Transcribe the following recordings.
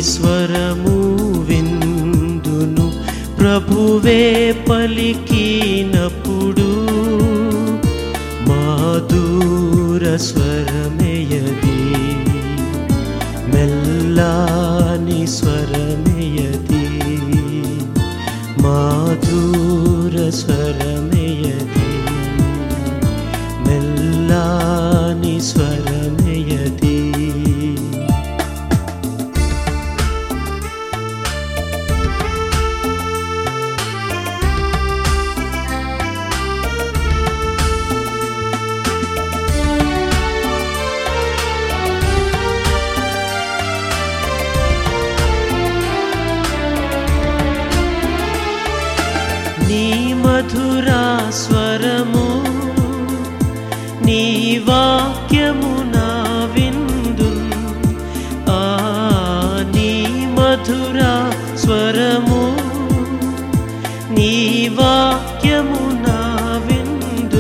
స్వరము విందును ప్రభువే పలికినప్పుడు మాధుర స్వరమేయది మెల్లాని స్వరమేయది మాధుర స్వరమేయది మెల్లాని స్వరమేయది నీ మధురా స్వరము నీ వాక్యము నా విందు ఆ నీ మధురా స్వరము నీ వాక్యము నా విందు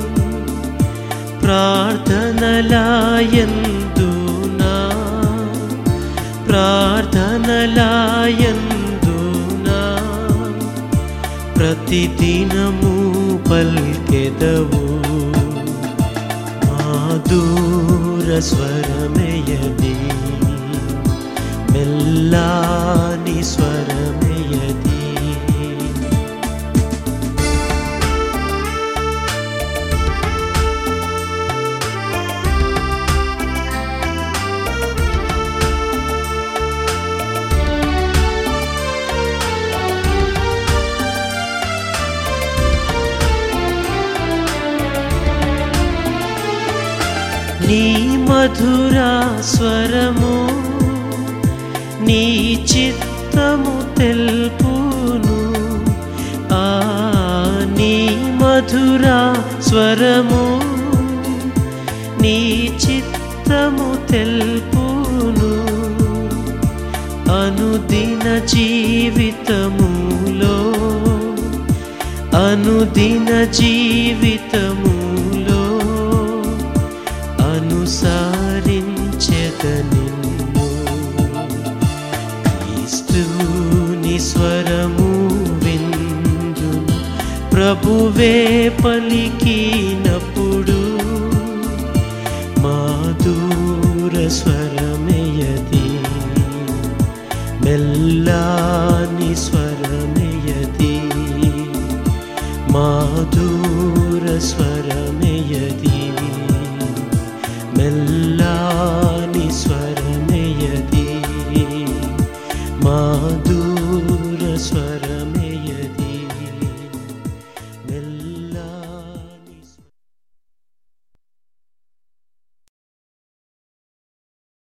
ప్రార్థనలాయందు నా ప్రార్థనలాయందు నా ప్రతిదినము పల్కెదవు మాధుర స్వరమయది మెల్లాని స్వరమయది నీ మధురా స్వరము నీ చిత్తము తెల్పును ఆ నీ మధురా స్వరము నీ చిత్తము తెల్పును అనుదిన జీవితములో అనుదిన జీవితములో అనుసారించెద నిన్ను క్రీస్తుని స్వరము విందు ప్రభువే పలికినప్పుడు మాధుర స్వరమేయది మెల్లాని స్వరమేయది మాధుర స్వరమేయది మెల్లాని స్వరమేయది మాధుర స్వరమే